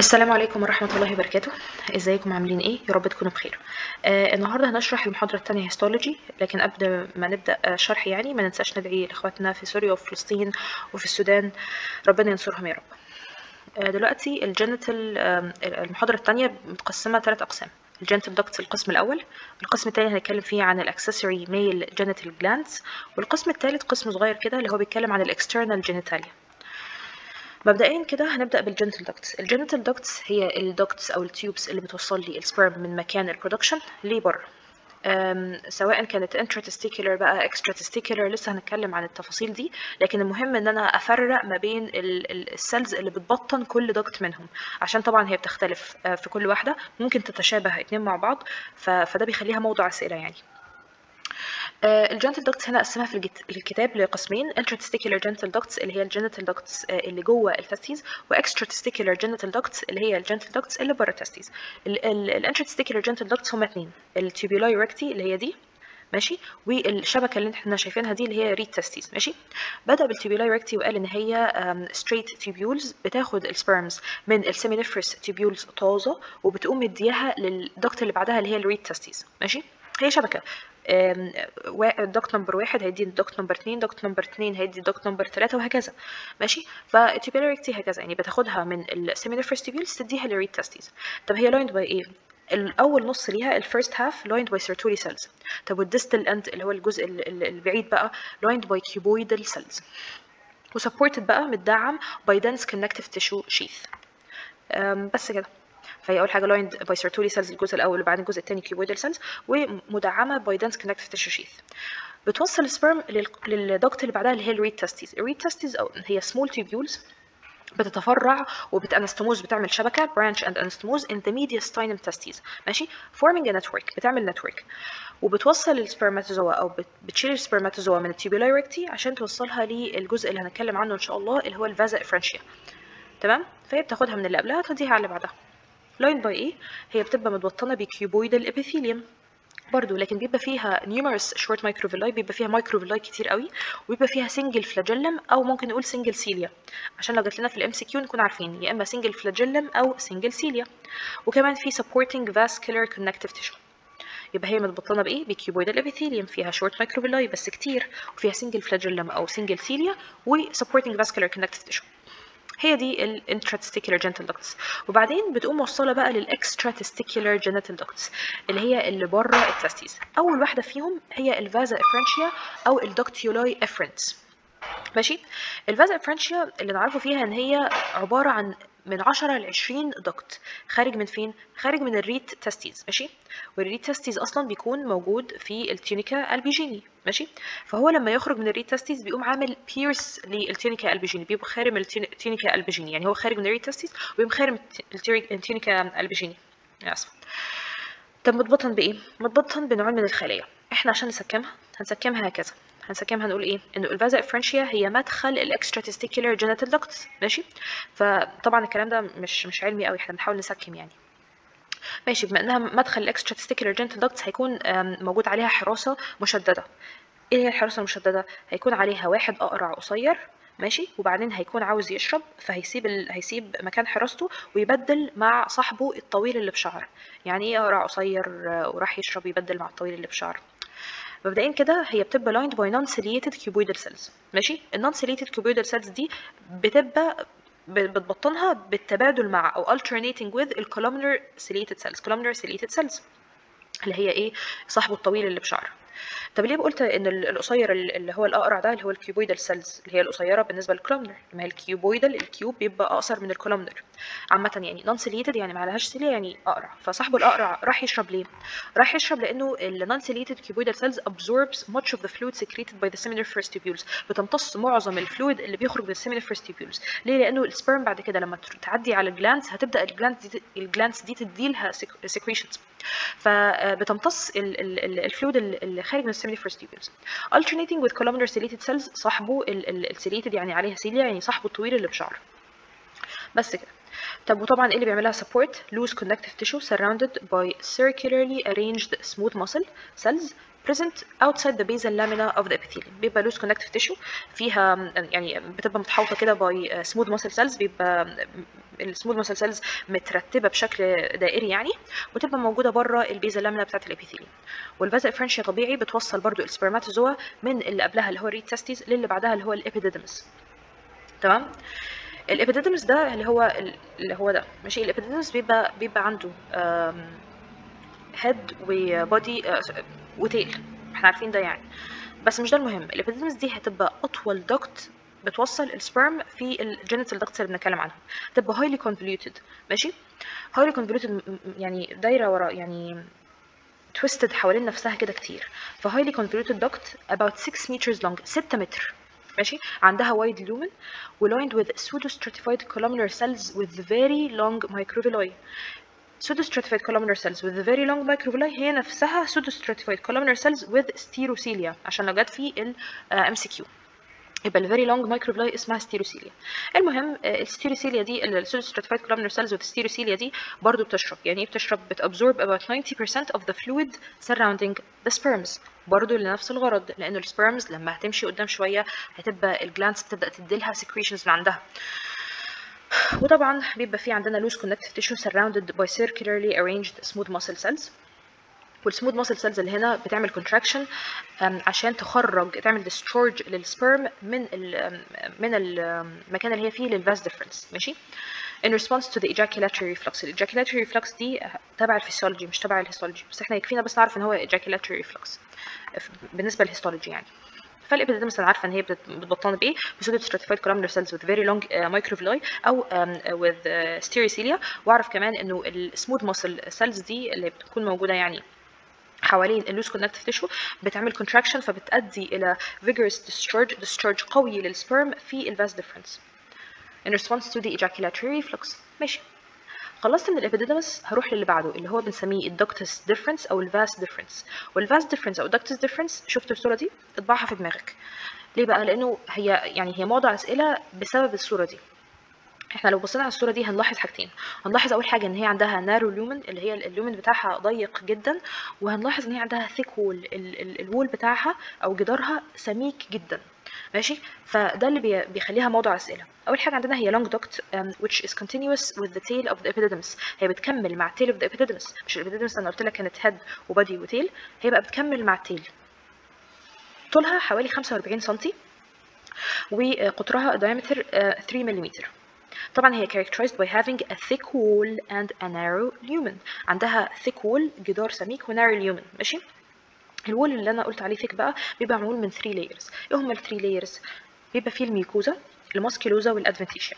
السلام عليكم ورحمة الله وبركاته ازيكم عاملين ايه يا رب تكونوا بخير آه النهاردة هنشرح المحاضرة التانية هيستولوجي لكن قبل ما نبدأ آه شرح يعني ما ننساش ندعي لاخواتنا في سوريا وفي فلسطين وفي السودان ربنا ينصرهم يا رب آه دلوقتي الجينيتال آه المحاضرة التانية متقسمة ثلاث أقسام الجينيتال دكتس القسم الأول القسم الثاني هنتكلم فيه عن الاكسسوري ميل جينيتال جلاندز والقسم الثالث قسم صغير كده اللي هو بيتكلم عن الاكسترنال جينيتاليا مبدئيا كده هنبدا بالجينيتال داكتس الجينيتال داكتس هي الداكتس او التيوبس اللي بتوصل لي السبرم من مكان البرودكشن لبره سواء كانت انتراتستيكولر بقى اكستراتستيكولر لسه هنتكلم عن التفاصيل دي لكن المهم ان انا افرق ما بين السيلز اللي بتبطن كل داكت منهم عشان طبعا هي بتختلف في كل واحده ممكن تتشابه اتنين مع بعض فده بيخليها موضوع اسئله يعني الجنتال داكتس هنا قسمها في الكتاب لقسمين انتراتستيكولار جنتال داكتس اللي هي الجينيتال داكتس اللي جوه التستيز واكستراتستيكولار جينيتال داكتس اللي هي الجنتال داكتس اللي بره التستيز الانتراتستيكولار جنتال داكتس هما اتنين التوبولاي ريكتي اللي هي دي ماشي والشبكه اللي احنا شايفينها دي اللي هي ريد تستيز ماشي بدا بالتوبولاي ريكتي وقال ان هي ستريت تيبيولز بتاخد السبرمز من السيمينيفرس تيبيولز طازه وبتقوم مديها للدكت اللي بعدها اللي هي الريد تستيز ماشي هي شبكه دوكت نمبر واحد هيدي دوكت نمبر اتنين دوكت نمبر اتنين هيدي دوكت نمبر تلاتة وهكذا ماشي فالتيبيلاريكتي هكذا يعني بتاخدها من السيمينيفرس تيبيولز تديها للريد تستيز طب هي لايند باي ايه الاول نص ليها الفيرست هاف لايند باي سيرتولي سيلز طب والديستال اند اللي هو الجزء البعيد بقى لايند باي كيوبويدال سيلز وسبورتد بقى متدعم باي دنس كونكتيف تيشو شيث بس كده فهي اول حاجه لايند باي سيرتولي سيلز الجزء الاول وبعدين الجزء الثاني كيوبويدال سيلز ومدعمه باي دنس كونكتيف تيشو شيث بتوصل السبرم للدكت اللي بعدها اللي هي الريد تستيز الريد تستيز هي سمول تيبيولز بتتفرع وبتانستموز بتعمل شبكه برانش اند انستموز ان ذا mediastinum testes ماشي forming a network بتعمل نتورك وبتوصل السبرماتوزوا او بتشيل السبرماتوزوا من التيبولاي ريكتي عشان توصلها للجزء اللي هنتكلم عنه ان شاء الله اللي هو الفازا افرنشيا تمام فهي بتاخدها من اللي قبلها توديها على اللي بعدها لاين باي ايه هي بتبقى متبطنه بكيوبويدال ابيثيليوم برضو لكن بيبقى فيها numerous short microvilli بيبقى فيها microvilli كتير قوي وبيبقى فيها single flagellum او ممكن نقول single cilia عشان لو جات لنا في الام سي كيو نكون عارفين يا اما single flagellum او single cilia وكمان في supporting vascular connective tissue يبقى هي متبطنه بايه بكيوبويدال ابيثيليوم فيها short microvilli بس كتير وفيها single flagellum او single cilia و supporting vascular connective tissue هي دي الانتراتستيكولار جينيتال داكتس وبعدين بتقوم موصله بقى للاكستراتستيكولار جينيتال داكتس اللي هي اللي بره التستيز اول واحده فيهم هي الفازا افرنشيا او الدكتيولاي افرنس ماشي الفازا افرنشيا اللي نعرفه فيها ان هي عباره عن من 10 ل 20 دكت خارج من فين خارج من الريت تستيز ماشي والريت تستيز اصلا بيكون موجود في التيونيكا البيجيني ماشي فهو لما يخرج من الريت تستيز بيقوم عامل بيرس للتيونيكا البيجيني بيبقى خارج من التيونيكا البيجيني يعني هو خارج من الريت تستيز ويقوم خارج من التيونيكا البيجيني اسف طب متبطن بايه متبطن بنوعين من الخلايا احنا عشان نسكمها هنسكمها هكذا هنسكمها هنقول ايه انه الفازا افرنشيا هي مدخل الاكستراتستيكولار جينيتال داكتس ماشي فطبعا الكلام ده مش مش علمي قوي احنا بنحاول نسكم يعني ماشي بما انها مدخل الاكستراتستيكولار جينيتال داكتس هيكون موجود عليها حراسه مشدده ايه هي الحراسه المشدده هيكون عليها واحد اقرع قصير ماشي وبعدين هيكون عاوز يشرب فهيسيب ال... هيسيب مكان حراسته ويبدل مع صاحبه الطويل اللي بشعر يعني ايه اقرع قصير وراح يشرب يبدل مع الطويل اللي بشعر مبدئيا كده هي بتبقى lined by non-ciliated cuboidal cells ماشي النون ciliated cuboidal cells دي بتبقى بتبطنها بالتبادل مع او alternating with ال columnar ciliated cells columnar ciliated cells اللي هي ايه صاحبه الطويل اللي بشعر طب ليه قلت ان القصير اللي هو الاقرع ده اللي هو الكيوبويدال سيلز اللي هي القصيره بالنسبه للكولومنر ما هي الكيوبويدال الكيوب بيبقى اقصر من الكولومنر عامه يعني نون سيليتد يعني ما لهاش سيليا يعني اقرع فصاحبه الاقرع راح يشرب ليه راح يشرب لانه النون سيليتد كيوبويدال سيلز absorbs much of the fluid secreted by the seminiferous tubules بتمتص معظم الفلويد اللي بيخرج من السيمينيفرس tubules ليه لانه السبرم بعد كده لما تعدي على الجلانس هتبدا الجلانس دي الجلانس دي تدي لها secretions فبتمتص الفلويد اللي خارج من السيمينيفرس tubules alternating with columnar ciliated cells صاحبه السيليتد يعني عليها سيليا يعني صاحبه الطويل اللي بشعر بس كده طب وطبعا ايه اللي بيعملها support loose connective tissue surrounded by circularly arranged smooth muscle cells present outside the basal lamina of the epithelium بيبقى loose connective tissue فيها يعني بتبقى متحوطه كده by smooth muscle cells بيبقى السموث ماسل سيلز مترتبه بشكل دائري يعني وتبقى موجوده بره البيزا لامنا بتاعت الابيثيليوم والفازا افرنشيا طبيعي بتوصل برضو السبرماتوزوا من اللي قبلها اللي هو الريد تستيز للي بعدها اللي هو الابيديدمس تمام الابيديدمس ده اللي هو اللي هو ده ماشي الابيديدمس بيبقى بيبقى عنده هيد وبودي وتيل احنا عارفين ده يعني بس مش ده المهم الابيديدمس دي هتبقى اطول دكت بتوصل السبرم في الجينيتال دكتس اللي بنتكلم عنهم تبقى هايلي كونفوليوتد ماشي هايلي كونفوليوتد يعني دايره ورا يعني تويستد حوالين نفسها كده كتير فهايلي كونفوليوتد دكت about 6 meters long 6 متر ماشي عندها wide lumen وlined with pseudostratified columnar cells with very long microvilli pseudostratified columnar cells with very long microvilli هي نفسها pseudostratified columnar cells with stereocilia عشان لو جت في ال MCQ يبقى الفيري لونج مايكروفلاي اسمها ستيروسيليا المهم الستيروسيليا دي السودوستراتيفايد كولومنر سيلز والستيروسيليا دي برضو بتشرب يعني ايه بتشرب بتابزورب about 90% of the fluid surrounding the sperms برضو لنفس الغرض لان السبرمز لما هتمشي قدام شويه هتبقى الجلانس بتبدا تديلها secretions من عندها وطبعا بيبقى في عندنا loose connective tissue surrounded by circularly arranged smooth muscle cells والسموث ماسل سيلز اللي هنا بتعمل كونتراكشن عشان تخرج تعمل ديستشارج للسبرم من ال من المكان اللي هي فيه للفاس ديفرنس ماشي in response to the ejaculatory reflux ال ejaculatory reflux دي تبع الفسيولوجي مش تبع الهيستولوجي بس احنا يكفينا بس نعرف ان هو ejaculatory reflux بالنسبه للهيستولوجي يعني فالابيديدمس انا عارفه ان هي بتبطن بايه بسودو stratified columnar cells with very long uh, microvilli او um, with uh, stereocilia واعرف كمان انه السموث ماسل سيلز دي اللي بتكون موجوده يعني حوالين اللوز كونكتيف تيشو بتعمل كونتراكشن فبتؤدي الى vigorous discharge discharge قوي للسبرم في الفاس ديفرنس in response to the ejaculatory reflux ماشي خلصت من الابيديدمس هروح للي بعده اللي هو بنسميه الدكتس ديفرنس او الفاس ديفرنس والفاس ديفرنس او الدكتس ديفرنس شفت الصوره دي اطبعها في دماغك ليه بقى لانه هي يعني هي موضوع اسئله بسبب الصوره دي احنا لو بصينا على الصوره دي هنلاحظ حاجتين هنلاحظ اول حاجه ان هي عندها نارو لومن اللي هي اللومن بتاعها ضيق جدا وهنلاحظ ان هي عندها ثيك وول الوول بتاعها او جدارها سميك جدا ماشي فده اللي بيخليها موضوع اسئله اول حاجه عندنا هي long duct um, which is continuous with the tail of the epididymis هي بتكمل مع tail of the epididymis مش الابيديدمس انا قلت لك كانت head وبادي وتيل هي بقى بتكمل مع التيل طولها حوالي 45 سم وقطرها diameter uh, 3 ملم طبعا هي characterized by having a thick wall and a narrow lumen عندها thick wall جدار سميك و narrow lumen ماشي الوول اللي انا قلت عليه thick بقى بيبقى معمول من 3 layers ايه هما ال 3 layers بيبقى فيه الميكوزا الماسكيلوزا والادفنتيشيا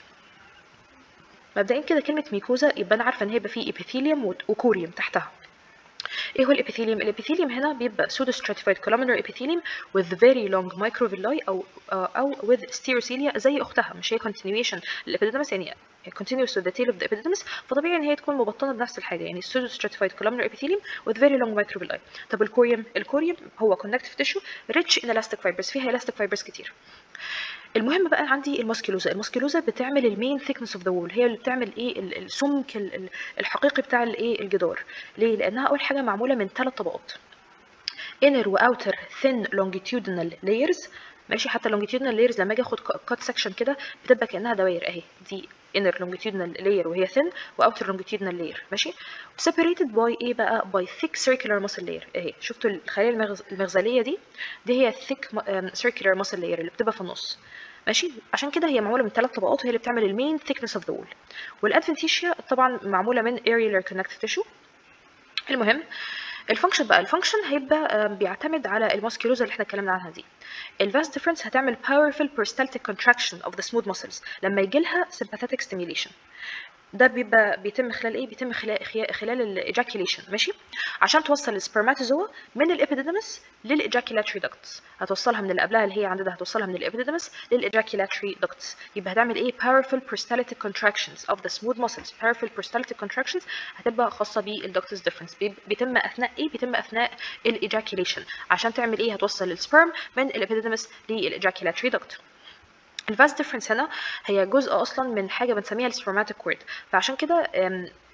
مبدئيا كده كلمه ميكوزا يبقى انا عارفه ان هيبقى فيه epithelium وكوريوم تحتها ايه هو الابيثيليوم الابيثيليوم هنا بيبقى pseudo stratified columnar epithelium with very long microvilli او او with stereocilia زي اختها مش هي continuation للابيديدمس يعني continuous to the tail of the epididymis فطبيعي ان هي تكون مبطنه بنفس الحاجه يعني pseudo stratified columnar epithelium with very long microvilli طب الكوريوم الكوريوم هو connective tissue rich in elastic fibers فيها elastic fibers كتير المهم بقى عندي الماسكيلوزا الماسكيلوزا بتعمل المين ثيكنس اوف ذا وول هي اللي بتعمل ايه السمك الحقيقي بتاع الايه الجدار ليه لانها اول حاجه معموله من ثلاث طبقات inner واوتر thin longitudinal layers ماشي حتى longitudinal layers لما اجي اخد كات سكشن كده بتبقى كانها دواير اهي دي inner longitudinal layer وهي thin و outer longitudinal layer ماشي separated by ايه بقى by thick circular muscle layer اهي شفتوا الخلايا المغز... المغزليه دي دي هي thick circular muscle layer اللي بتبقى في النص ماشي عشان كده هي معموله من ثلاث طبقات وهي اللي بتعمل المين thickness of the wall والادفنتيشيا طبعا معموله من areolar connective tissue المهم الفانكشن بقى الفانكشن هيبقى بيعتمد على الماسكيلوزا اللي احنا اتكلمنا عنها دي الفاس ديفرنس هتعمل powerful peristaltic contraction of the smooth muscles لما يجي لها sympathetic stimulation ده بيبقى بيتم خلال ايه بيتم خلال خلال الايجاكيوليشن ماشي عشان توصل السبرماتوزوا من الابيديدمس للايجاكيولاتري داكتس هتوصلها من اللي قبلها اللي هي عندها هتوصلها من الابيديدمس للايجاكيولاتري داكتس يبقى هتعمل ايه powerful peristaltic contractions of the smooth muscles powerful peristaltic contractions هتبقى خاصه بالدكتس ديفرنس بيتم اثناء ايه بيتم اثناء الايجاكيوليشن عشان تعمل ايه هتوصل السبرم من الابيديدمس للايجاكيولاتري داكت الفاس ديفرنس هنا هي جزء اصلا من حاجه بنسميها السبرماتيك كورد فعشان كده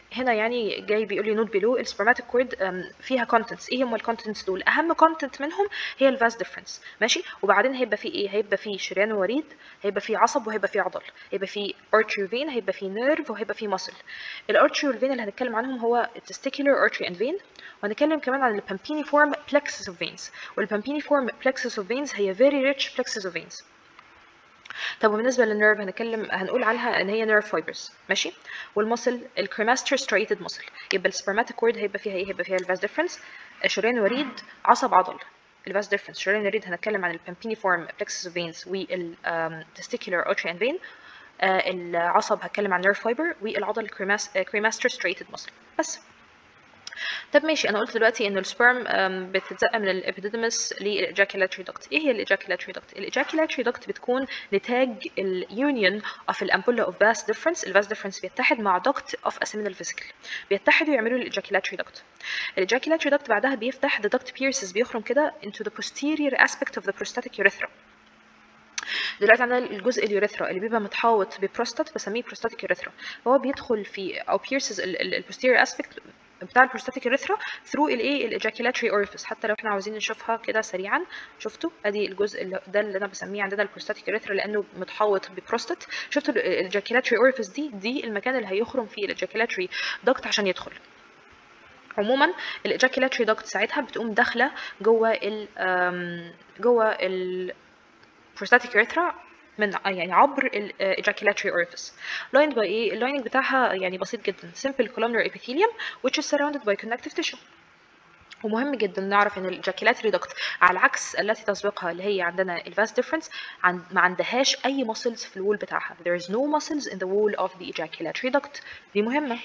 هنا يعني جاي بيقول لي نوت بيلو السبرماتيك كورد فيها كونتنتس ايه هم الكونتنتس دول اهم كونتنت منهم هي الفاس ديفرنس ماشي وبعدين هيبقى فيه ايه هيبقى فيه شريان وريد هيبقى فيه عصب وهيبقى فيه عضل هيبقى فيه artery vein هيبقى فيه نيرف وهيبقى فيه muscle الارتري والفين اللي هنتكلم عنهم هو testicular artery and vein وهنتكلم كمان عن البامبينيفورم plexus of veins والبامبينيفورم plexus of veins هي very rich plexus of veins طب وبالنسبه للنيرف هنتكلم هنقول عنها ان هي نيرف فايبرز ماشي والمسل الكريماستر ستريتد مسل يبقى السبرماتيك كورد هيبقى فيها ايه هيبقى فيها الفاس ديفرنس شريان وريد عصب عضل الفاس ديفرنس شريان وريد هنتكلم عن البامبينيفورم plexus of veins والتستيكولار artery and vein آه العصب هتكلم عن نيرف فايبر والعضل كريماستر ستريتد مسل بس طب ماشي انا قلت دلوقتي ان السبرم بتتزق من الابيديدمس للاجاكيلاتري دكت ايه هي الاجاكيلاتري دكت الاجاكيلاتري دكت بتكون نتاج اليونيون اوف الامبولا اوف باس ديفرنس الباس ديفرنس بيتحد مع دكت اوف اسيمينال فيسيكل بيتحدوا يعملوا الاجاكيلاتري دكت الاجاكيلاتري دكت بعدها بيفتح the duct pierces بيخرم كده into the posterior aspect of the prostatic urethra دلوقتي عندنا الجزء اليوريثرا اللي بيبقى متحوط ببروستات بسميه بروستاتيك يوريثرا فهو بيدخل في او بيرسز البوستيريور اسبكت بتاع البروستاتيك يوريثرا ثرو الايه الاجاكيلاتري اورفيس حتى لو احنا عاوزين نشوفها كده سريعا شفتوا ادي الجزء اللي ده اللي انا بسميه عندنا البروستاتيك يوريثرا لانه متحوط ببروستات شفتوا الاجاكيلاتري اورفيس دي دي المكان اللي هيخرم فيه الاجاكيلاتري دكت عشان يدخل عموما الاجاكيلاتري دكت ساعتها بتقوم داخله جوه ال جوه ال prostatic urethra من يعني عبر ال ejaculatory orifice lined by ايه اللايننج بتاعها يعني بسيط جدا simple columnar epithelium which is surrounded by connective tissue ومهم جدا نعرف ان الاجاكيلاتري دكت على عكس التي تسبقها اللي هي عندنا الفاس ديفرنس عن ما عندهاش اي muscles في الوول بتاعها there is no muscles in the wall of the ejaculatory duct دي مهمه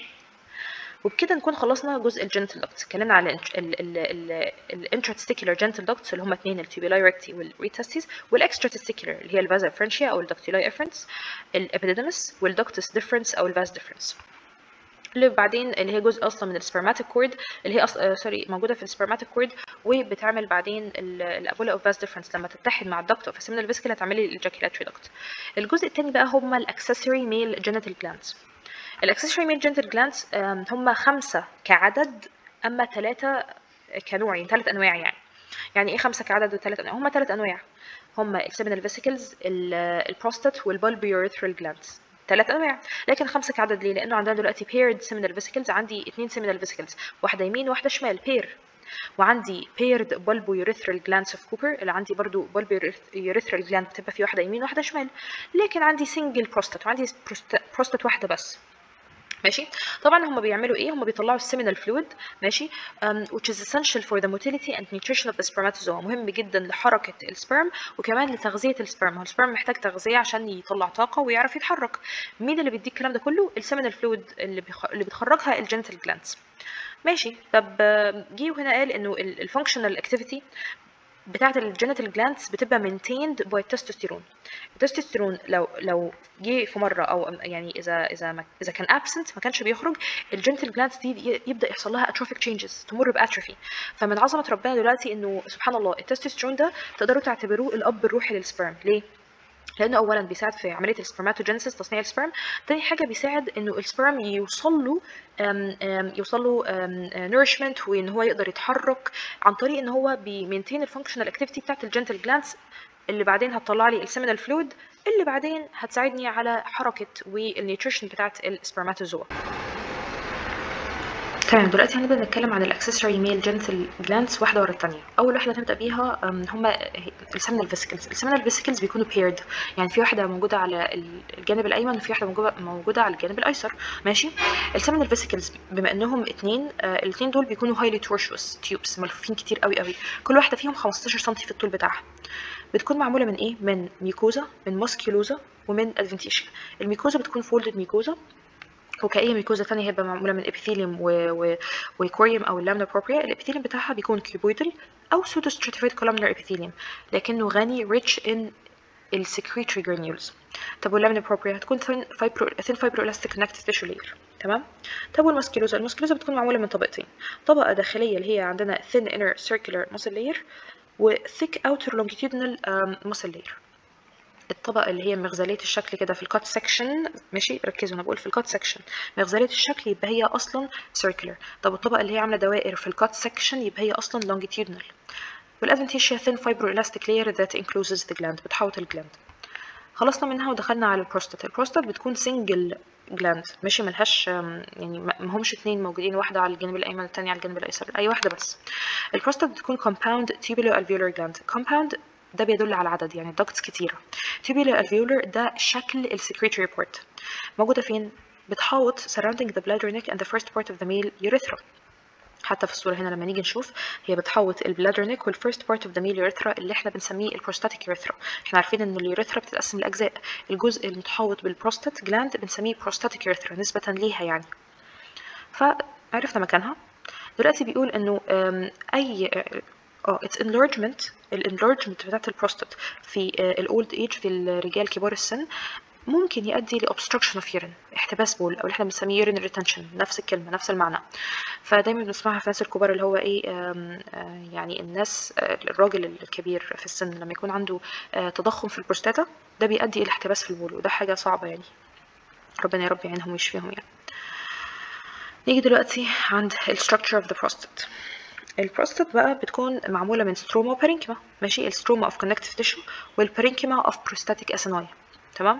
وبكده نكون خلصنا جزء الجنتل دكتس اتكلمنا على الانتراتستيكولار جنتل دكتس اللي هما اتنين التوبيلاي ريكتي والريتستيز والاكستراتستيكولار اللي هي الفازا فرنشيا او الدكتيلاي افرنس الابيديدمس والدكتس ديفرنس او الفاس ديفرنس اللي بعدين اللي هي جزء اصلا من السبرماتيك كورد اللي هي أصلا سوري موجوده في السبرماتيك كورد وبتعمل بعدين الابولا اوف فاس ديفرنس لما تتحد مع الدكت اوف السيمنال فيسكل هتعمل لي الجاكيلاتري دكت الجزء الثاني بقى هما الاكسسوري ميل جينيتال جلاندز الاكسسوري ميل جينيتال جلاندز هم خمسة كعدد اما ثلاثة كنوع يعني ثلاث انواع يعني يعني ايه خمسة كعدد وثلاث انواع هم ثلاث انواع هم السيمينال فيسيكلز البروستات والبالبيوريثرال جلاندز ثلاث انواع لكن خمسه كعدد ليه لانه عندنا دلوقتي paired seminal vesicles عندي اثنين seminal vesicles واحده يمين واحده شمال pair وعندي paired bulbourethral glands of Cooper اللي عندي برضو bulbourethral gland بتبقى في واحده يمين واحده شمال لكن عندي single prostate وعندي prostate واحده بس ماشي طبعا هم بيعملوا ايه هم بيطلعوا السيمينال فلويد ماشي um, which is essential for the motility and nutrition of the spermatozoa مهم جدا لحركه السبرم وكمان لتغذيه السبرم هو السبرم محتاج تغذيه عشان يطلع طاقه ويعرف يتحرك مين اللي بيديك الكلام ده كله السيمينال فلويد اللي بيخ... اللي بتخرجها الجنتل جلاندز ماشي طب جه هنا قال انه الفانكشنال اكتيفيتي بتاعه الجينيتال جلاندز بتبقى maintained by التستوستيرون التستوستيرون لو لو جه في مره او يعني اذا اذا ما اذا كان absent ما كانش بيخرج الجينيتال جلاندز دي يبدا يحصل لها اتروفيك تشينجز تمر باتروفي فمن عظمه ربنا دلوقتي انه سبحان الله التستوستيرون ده تقدروا تعتبروه الاب الروحي للسبرم ليه لانه اولا بيساعد في عمليه السبرماتوجينيسيس تصنيع السبرم تاني حاجه بيساعد انه السبرم يوصل له أم أم يوصل له نورشمنت وان هو يقدر يتحرك عن طريق ان هو بيمينتين الفانكشنال اكتيفيتي بتاعت الجنتل جلاندز اللي بعدين هتطلع لي السيمينال فلويد اللي بعدين هتساعدني على حركه والنيوتريشن بتاعت السبرماتوزوا تمام دلوقتي هنبدا نتكلم عن الاكسسوري ميل جينيتال جلاندز واحده ورا الثانيه اول واحده هنبدا بيها هما السيمينال فيسيكلز السيمينال فيسيكلز بيكونوا بيرد يعني في واحده موجوده على الجانب الايمن وفي واحده موجوده موجوده على الجانب الايسر ماشي السيمينال فيسيكلز بما انهم اثنين الاثنين دول بيكونوا هايلي تورشوس تيوبس ملفوفين كتير قوي قوي كل واحده فيهم 15 سم في الطول بتاعها بتكون معموله من ايه من ميكوزا من ماسكيولوزا ومن ادفنتيشن الميكوزا بتكون فولدد ميكوزا وكأي ميكوزا تانية هيبقى معمولة من ابيثيليوم و... و... وكوريوم أو اللامنا بروبريا الابيثيليوم بتاعها بيكون كيوبويدال أو سودو stratified columnar epithelium لكنه غني rich in السكريتري granules طب واللامنا بروبريا هتكون thin fibro thin fibroelastic connective tissue layer تمام طب والماسكيلوزا الماسكيلوزا بتكون معمولة من طبقتين طبقة داخلية اللي هي عندنا thin inner circular muscle layer و thick outer longitudinal um, muscle layer الطبقة اللي هي مغزلية الشكل كده في الكات سكشن ماشي ركزوا انا بقول في الكات سكشن مغزلية الشكل يبقى هي اصلا circular طب الطبقة اللي هي عاملة دوائر في الكات سكشن يبقى هي اصلا longitudinal والادفنتيشيا thin fibroelastic layer that encloses the gland بتحوط الجلاند خلصنا منها ودخلنا على البروستات البروستات بتكون سنجل جلاند ماشي ملهاش يعني ما همش اتنين موجودين واحدة على الجانب الأيمن التانية على الجانب الأيسر أي واحدة بس البروستات بتكون compound tubular alveolar gland compound ده بيدل على عدد يعني ducts كتيرة tubular alveolar ده شكل السكريتوري بورت موجودة فين؟ بتحاوط surrounding the bladder neck and the first part of the male urethra حتى في الصورة هنا لما نيجي نشوف هي بتحوط البلادر نيك والفيرست بارت اوف ذا ميل يوريثرا اللي احنا بنسميه البروستاتيك يوريثرا احنا عارفين ان اليوريثرا بتتقسم لاجزاء الجزء المتحوط بالبروستات جلاند بنسميه بروستاتيك يوريثرا نسبة ليها يعني فعرفنا مكانها دلوقتي بيقول انه اي اه اتس انلارجمنت الانلارجمنت بتاعت البروستات في الاولد ايج في الرجال كبار السن ممكن يؤدي ل obstruction of urine احتباس بول او اللي احنا بنسميه urine retention نفس الكلمه نفس المعنى فدايما بنسمعها في الناس الكبار اللي هو ايه آم آم يعني الناس الراجل الكبير في السن لما يكون عنده تضخم في البروستاتا ده بيؤدي الى احتباس في البول وده حاجه صعبه يعني ربنا يا رب يعينهم ويشفيهم يعني نيجي دلوقتي عند ال structure of the prostate البروستات بقى بتكون معمولة من ستروما وبارينكيما ماشي الستروما of connective tissue والبارينكيما of prostatic acini تمام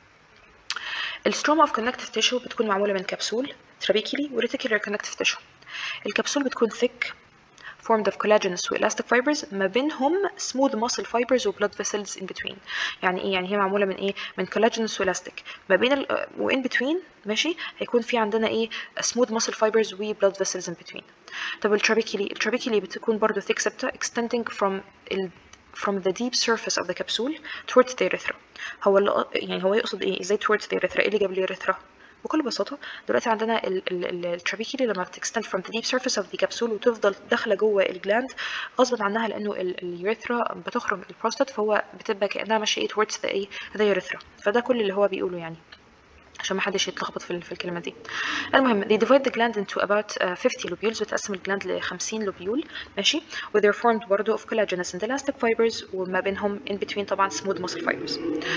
الستروما of connective tissue بتكون معمولة من كبسول trabecular و reticular connective tissue الكبسول بتكون thick formed of collagenous و elastic fibers ما بينهم smooth muscle fibers و blood vessels in between يعني ايه يعني هي معمولة من ايه من collagenous و elastic ما بين ال و in between ماشي هيكون في عندنا ايه smooth muscle fibers و blood vessels in between طب الترابيكيلي الترابيكيلي بتكون برضو thick septa extending from ال from the deep surface of the capsule towards the urethra هو اللي يعني هو يقصد ايه ازاي towards the urethra ايه اللي جاب اليوريثرا بكل بساطة دلوقتي عندنا الترابيكيلي لما بتكستند from the deep surface of the capsule وتفضل داخلة جوه الجلاند غصبا عنها لأنه اليوريثرا بتخرم البروستات فهو بتبقى كأنها ماشية ايه towards the ايه the urethra فده كل اللي هو بيقوله يعني عشان ما حدش يتلخبط في, في الكلمه دي المهم they divide the gland into about uh, 50 lobules بتقسم الجلاند ل 50 لوبيول ماشي و they're formed برضه of collagenous and elastic fibers وما بينهم in between طبعا smooth muscle fibers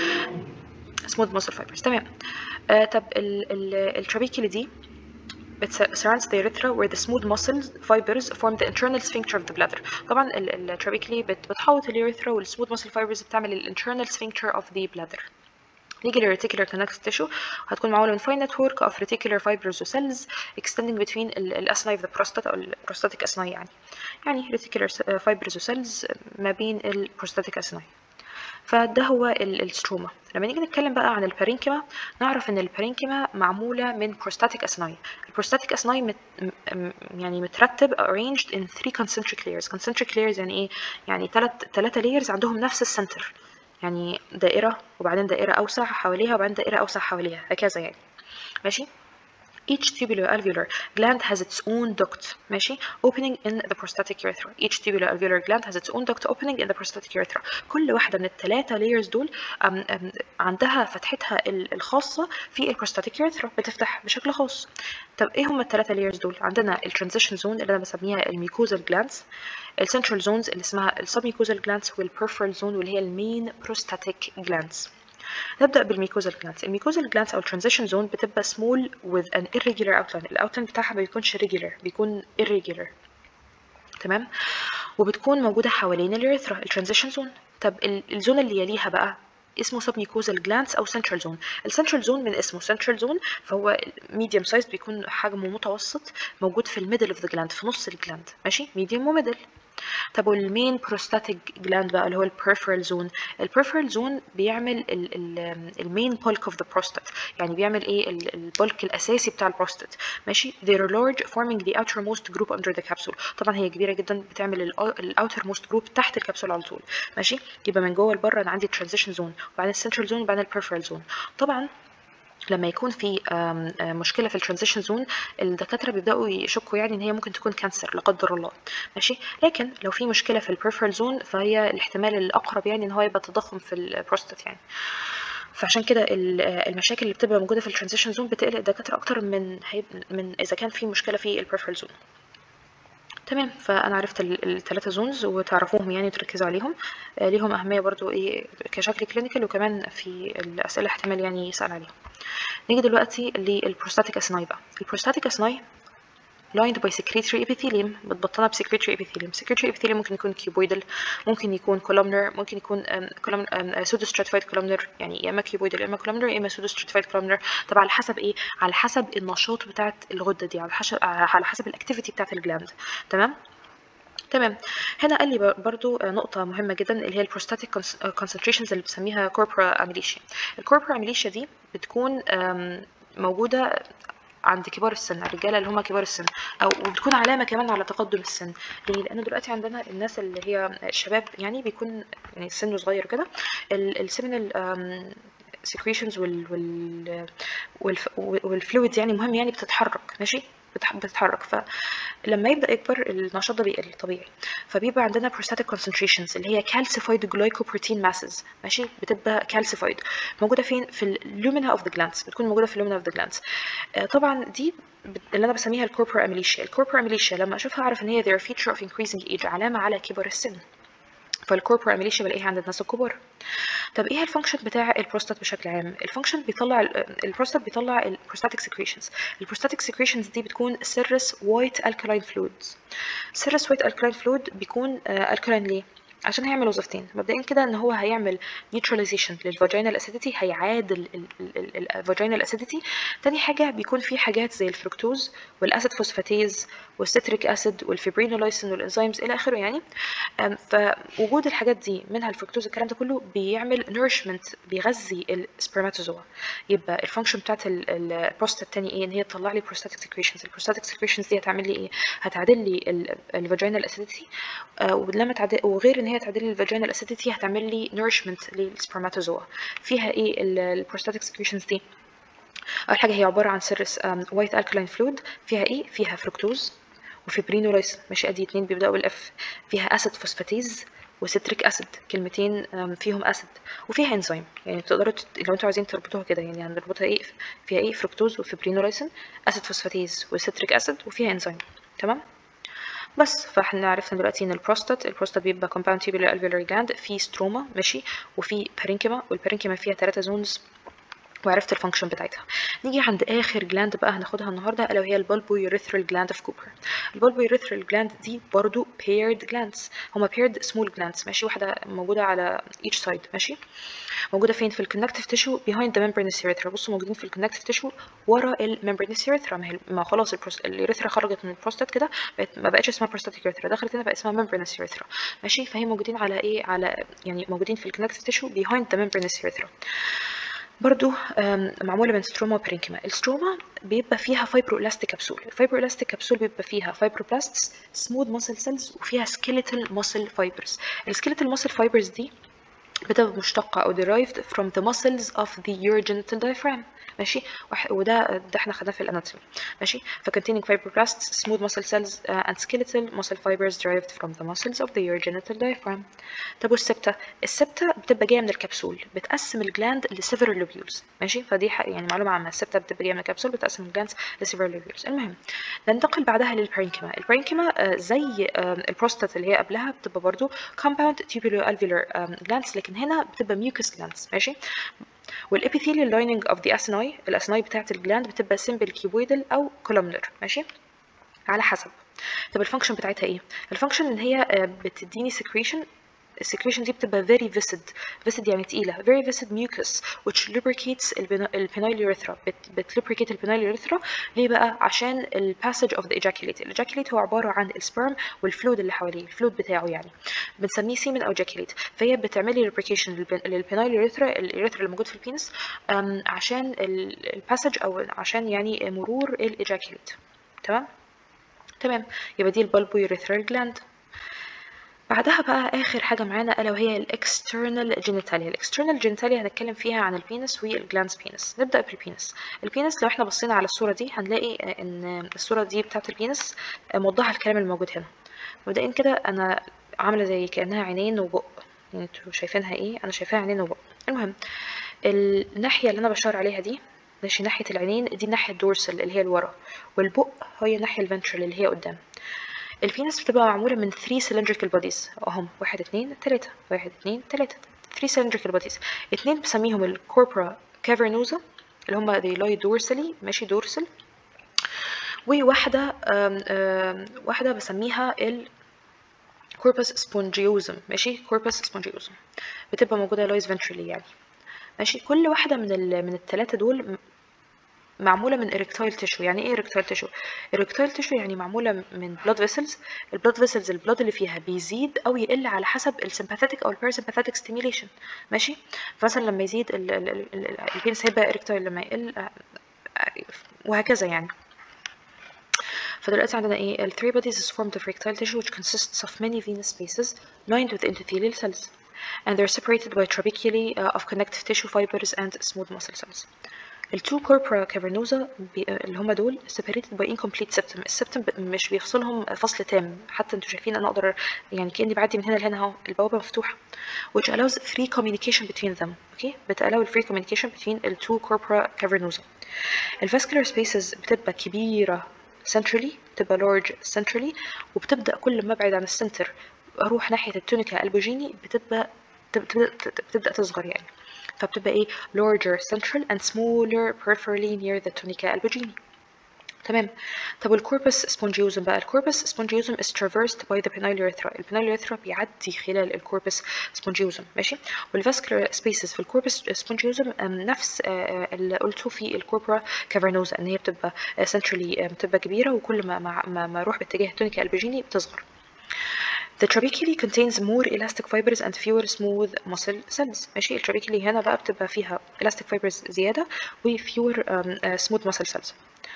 smooth muscle fibers تمام آه طب الترابيكيلي دي surrounds the urethra where the smooth muscle fibers form the internal sphincter of the bladder طبعا الترابيكيلي بتحوط اليوريثرا والسموث muscle fibers بتعمل الانترنال sphincter of the bladder نيجي للريتيكولار connective tissue هتكون معمولة من fine network of reticular fibers و cells extending between الأسناي of the prostate أو البروستاتيك أسناي يعني يعني reticular fibers و cells ما بين البروستاتيك أسناي فده هو الستروما لما نيجي نتكلم بقى عن البارينكيما نعرف ان البارينكيما معموله من بروستاتيك اسناي البروستاتيك اسناي مت يعني مترتب arranged in three concentric layers concentric layers يعني ايه يعني ثلاث ثلاثه layers عندهم نفس السنتر يعني دائرة وبعدين دائرة أوسع حواليها وبعدين دائرة أوسع حواليها هكذا يعني ماشي Each tubular alveolar gland has its own duct ماشي opening in the prostatic urethra. Each tubular alveolar gland has its own duct opening in the prostatic urethra. كل واحدة من الثلاثة layers دول أم أم عندها فتحتها الخاصة في البروستاتيك urethra بتفتح بشكل خاص. طب ايه هم الثلاثة layers دول؟ عندنا الترانزيشن زون اللي انا بسميها الميكوزال جلاندز السنترال زونز اللي اسمها السبميكوزال جلاندز والبرفرال زون واللي هي المين بروستاتيك جلاندز. نبدأ بالميكوزال جلاندز الميكوزال جلاندز أو الترانزيشن زون بتبقى small with an irregular outline الأوتلاين بتاعها ما بيكونش regular بيكون irregular تمام وبتكون موجودة حوالين اليوريثرا الترانزيشن زون طب الزون اللي يليها بقى اسمه submucosal glands أو central zone السنترال زون من اسمه central zone فهو medium sized بيكون حجمه متوسط موجود في الميدل of the gland في نص الجلاند ماشي medium وميدل طب والمين بروستاتيك جلاند بقى اللي هو البريفرال زون البريفرال زون بيعمل المين بولك اوف ذا بروستات يعني بيعمل ايه البولك الاساسي بتاع البروستات ماشي they are large forming the outermost group under the capsule طبعا هي كبيره جدا بتعمل الاوترموست جروب تحت الكبسول على طول ماشي يبقى من جوه لبره انا عندي الترانزيشن زون وبعدين السنترال زون وبعدين البريفرال زون طبعا لما يكون في مشكله في الترانزيشن زون الدكاتره بيبداوا يشكوا يعني ان هي ممكن تكون كانسر لا قدر الله ماشي لكن لو في مشكله في البريفرال زون فهي الاحتمال الاقرب يعني ان هو يبقى تضخم في البروستات يعني فعشان كده المشاكل اللي بتبقى موجوده في الترانزيشن زون بتقلق الدكاتره اكتر من من اذا كان في مشكله في البريفرال زون تمام فانا عرفت الثلاثه زونز وتعرفوهم يعني وتركزوا عليهم آه، ليهم اهميه برضو ايه كشكل كلينيكال وكمان في الاسئله احتمال يعني يسال عليهم نيجي دلوقتي للبروستاتيك اسناي بقى البروستاتيك اسناي lined by secretory epithelium متبطنة بسكريتري epithelium secretory epithelium ممكن يكون cuboidal ممكن يكون columnar ممكن يكون um, column, um, pseudo stratified columnar يعني يا اما cuboidal يا اما columnar يا اما pseudo stratified columnar طبعا على حسب ايه على حسب النشاط بتاعت الغدة دي على حسب على حسب الاكتيفيتي بتاعت الجلاند تمام تمام هنا قال لي برضو نقطة مهمة جدا اللي هي البروستاتيك concentrations اللي بسميها corpora amnesia الكوربورا amnesia دي بتكون موجودة عند كبار السن الرجاله اللي هم كبار السن او وبتكون علامه كمان على تقدم السن ليه لان دلوقتي عندنا الناس اللي هي الشباب يعني بيكون يعني سنه صغير كده السيمينال secretions وال وال والفلويدز يعني مهم يعني بتتحرك ماشي بتتحرك فلما يبدا يكبر النشاط ده بيقل طبيعي فبيبقى عندنا prostatic concentrations اللي هي calcified glycoprotein masses ماشي بتبقى calcified موجوده فين في اللومينا اوف ذا جلاندز بتكون موجوده في اللومينا اوف ذا جلاندز طبعا دي اللي انا بسميها الكوربور اميليشيا الكوربور اميليشيا لما اشوفها اعرف ان هي their feature of increasing age علامه على كبر السن فالكوربور اميليشيا بلاقيها عند الناس الكبار طب ايه الفانكشن بتاع البروستات بشكل عام الفانكشن بيطلع البروستات بيطلع البروستاتيك سكريشنز البروستاتيك سكريشنز دي بتكون سيرس وايت الكالاين فلويدز سيرس وايت الكالاين فلويد بيكون الكالاين ليه عشان هيعمل وظيفتين مبدئيا كده ان هو هيعمل نيوتراليزيشن للفاجينال اسيديتي هيعادل الفاجينال اسيديتي تاني حاجه بيكون في حاجات زي الفركتوز والاسيد فوسفاتيز والستريك اسيد والفيبرينولايسين والانزيمز الى اخره يعني فوجود الحاجات دي منها الفركتوز الكلام ده كله بيعمل نورشمنت بيغذي السبرماتوزوا يبقى الفانكشن بتاعت البروستات التاني ايه ان هي تطلع لي بروستاتيك سكريشنز البروستاتيك سكريشنز دي هتعمل لي ايه هتعادل لي الفاجينال اسيديتي ولما تعدل وغير ان هي تعدل لي الفاجينال اسيديتي هتعمل لي نورشمنت للسبرماتوزوا فيها ايه البروستاتيك سكريشنز دي اول حاجه هي عباره عن سيرس وايت الكلاين فلويد فيها ايه فيها فركتوز وفيبرينولايس ماشي ادي اتنين بيبداوا بالاف فيها اسيد فوسفاتيز وستريك اسيد كلمتين فيهم اسيد وفيها انزيم يعني تقدروا تت... لو انتوا عايزين تربطوها كده يعني هنربطها ايه فيها ايه فركتوز وفيبرينولايسين اسيد فوسفاتيز وستريك اسيد وفيها انزيم تمام بس فاحنا عرفنا دلوقتي ان البروستات البروستات بيبقى compound tubular alveolar gland في ستروما ماشي وفي بارينكيما والبارينكيما فيها ثلاثة زونز وعرفت الفانكشن بتاعتها نيجي عند اخر جلاند بقى هناخدها النهارده الا وهي البالبو يوريثرال جلاند اوف كوبر البالبو يوريثرال جلاند دي برضو paired glands هما paired small glands ماشي واحده موجوده على each side ماشي موجوده فين في الكونكتيف تيشو behind the membranous urethra بصوا موجودين في الكونكتيف تيشو ورا الممبرانس urethra ما, هي ما خلاص اليوريثرا خرجت من البروستات كده بقت ما بقتش اسمها بروستاتيك urethra دخلت هنا بقى اسمها membranous urethra ماشي فهي موجودين على ايه على يعني موجودين في الكونكتيف تيشو behind the membranous urethra برضو معموله من ستروما وبرينكيما الستروما بيبقى فيها فايبرو الاستيك كبسول الفايبرو الاستيك كبسول بيبقى فيها فايبروبلاستس سموث ماسل سيلز وفيها سكيليتال ماسل فايبرز السكيليتال ماسل فايبرز دي بتبقى مشتقة أو derived from the muscles of the urogenital diaphragm ماشي وده ده احنا خدناه في الاناتومي ماشي ف containing fibroblasts smooth muscle cells uh, and skeletal muscle fibers derived from the muscles of the urogenital diaphragm طب والسبتة السبتة بتبقى جايه من الكبسول بتقسم الجلاند لسيفرال لوبيولز ماشي فدي يعني معلومه عامه السبتة بتبقى جايه من الكبسول بتقسم الجلاند لسيفرال لوبيولز المهم ننتقل بعدها للبرينكيما البرينكيما زي البروستات اللي هي قبلها بتبقى برضو compound tubular alveolar glands لكن هنا بتبقى mucus glands ماشي والابيثيليال لايننج اوف ذا اسناي الاسناي بتاعه الجلاند بتبقى سيمبل كيبويدال او كولومنر ماشي على حسب طب الفانكشن بتاعتها ايه الفانكشن ان هي بتديني secretion السكريشن دي بتبقى very viscid viscid يعني تقيلة very viscid mucus which lubricates البينايل urethra بت, بت lubricate البينايل urethra ليه بقى عشان ال passage of the ejaculate ejaculate هو عبارة عن السبرم والفلويد اللي حواليه الفلويد بتاعه يعني بنسميه سيمن او ejaculate فهي بتعملي lubrication للبينايل urethra الurethra اللي موجود في البينس عشان ال passage او عشان يعني مرور الايجاكيليت تمام تمام يبقى دي البالبو urethral gland بعدها بقى اخر حاجه معانا الا وهي الاكسترنال جينيتاليا الاكسترنال جينيتاليا هنتكلم فيها عن البينس والجلانس بينس نبدا بالبينس البينس لو احنا بصينا على الصوره دي هنلاقي ان الصوره دي بتاعه البينس موضحه الكلام الموجود هنا مبدئيا كده انا عامله زي كانها عينين وبق يعني انتوا شايفينها ايه انا شايفاها عينين وبق المهم الناحيه اللي انا بشاور عليها دي ماشي ناحيه العينين دي الناحيه الدورسال اللي هي لورا والبق هي الناحيه الفنترال اللي هي قدام البينس بتبقى معمولة من 3 cylindrical bodies اهم واحد اتنين تلاتة واحد اتنين تلاتة 3 cylindrical bodies اتنين بسميهم الكوربرا كافرنوزا اللي هما they lie dorsally ماشي dorsal وواحدة آم آم واحدة بسميها ال corpus spongiosum ماشي corpus spongiosum بتبقى موجودة لايز ventrally يعني ماشي كل واحدة من ال من التلاتة دول م- معمولة من erectile tissue يعني ايه erectile tissue erectile tissue يعني معمولة من blood vessels ال blood vessels البلاد اللي فيها بيزيد أو يقل على حسب ال sympathetic أو ال parasympathetic stimulation ماشي فمثلا لما يزيد ال ال ال ال البينس هيبقى erectile لما يقل آه، آه، وهكذا يعني فدلوقتي عندنا ايه ال three bodies is formed of erectile tissue which consists of many venous spaces lined with endothelial cells and they're separated by trabeculae uh, of connective tissue fibers and smooth muscle cells. ال two corpora cavernosa بي- اللي هما دول separated by incomplete septum السبتم ب- مش بيفصلهم فصل تام حتى انتوا شايفين انا اقدر يعني كاني بعدي من هنا لهنا اهو البوابه مفتوحه which allows free communication between them okay بتallow free communication between ال two corpora cavernosa ال vascular spaces بتبقى كبيره centrally بتبقى large centrally وبتبدأ كل ما ابعد عن السنتر اروح ناحية التونيكا البوجيني بتبقى بتبدأ, بتبدأ تصغر يعني فبتبقى ايه larger central and smaller peripherally near the tunica albuginea تمام طب الكوربس سبونجيوزم بقى الكوربس سبونجيوزم is traversed by the penile urethra البنايل urethra بيعدي خلال الكوربس سبونجيوزم ماشي والفاسكولار سبيسز في الكوربس سبونجيوزم نفس آه، آه، اللي قلته في الكوربرا كافرنوزا ان هي بتبقى سنترالي بتبقى كبيره وكل ما ما ما, ما اروح باتجاه التونيكا البيجيني بتصغر The trabeculae contains more elastic fibers and fewer smooth muscle cells ماشي الترابيكيلي هنا بقى بتبقى فيها elastic fibers زيادة و fewer um, uh, smooth muscle cells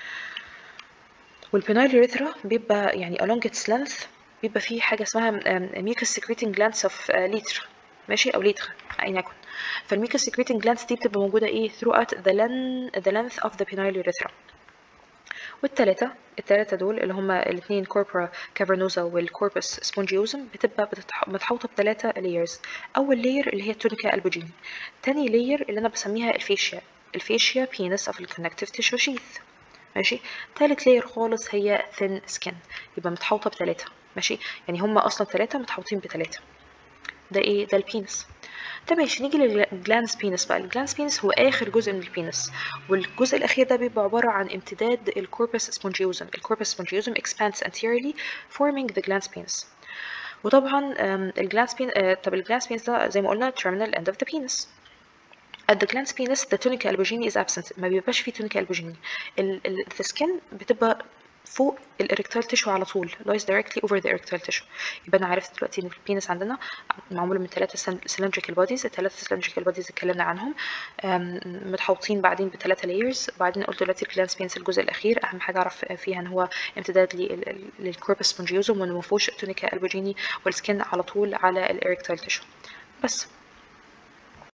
والبينايل urethra بيبقى يعني along its length بيبقى فيه حاجة اسمها um, mucus secreting glands of uh, ليتر ماشي أو ليتر أيا يكن فالميوكس secreting glands دي بتبقى موجودة إيه throughout the, len- the length of the penile urethra والتلاتة التلاتة دول اللي هما الاتنين كوربرا كافرنوزا والكوربس سبونجيوزم بتبقى بتتح- متحوطة بتلاتة layers أول layer اللي هي التونيكا البوجيني تاني layer اللي أنا بسميها الفيشيا الفيشيا بينس of the connective tissue sheath ماشي تالت layer خالص هي thin skin يبقى متحوطة بتلاتة ماشي يعني هما أصلا تلاتة متحوطين بتلاتة ده ايه ده البينس طب ماشي نيجي للجلانس بينس بقى الجلانس بينس هو اخر جزء من البينس والجزء الاخير ده بيبقى عباره عن امتداد الكوربس سبونجيوزم الكوربس سبونجيوزم expands anteriorly forming the glans penis وطبعا أم، الجلانس بين آه، طب الجلانس بينس ده زي ما قلنا terminal end of the penis at the glans penis the tunica albuginea is absent ما بيبقاش فيه tunica albuginea ال ال the skin بتبقى فوق الاريكتال تيشو على طول lies directly over the erectile tissue يبقى انا عرفت دلوقتي ان البينس عندنا معموله من ثلاثه cylindrical bodies الثلاثه cylindrical bodies اتكلمنا عنهم أم، متحوطين بعدين بثلاثه layers بعدين قلت دلوقتي الجلانس بينس الجزء الاخير اهم حاجه اعرف فيها ان هو امتداد للكوربس سبونجيوزوم وانه ما فيهوش تونيكا البوجيني والسكن على طول على الاريكتال تيشو بس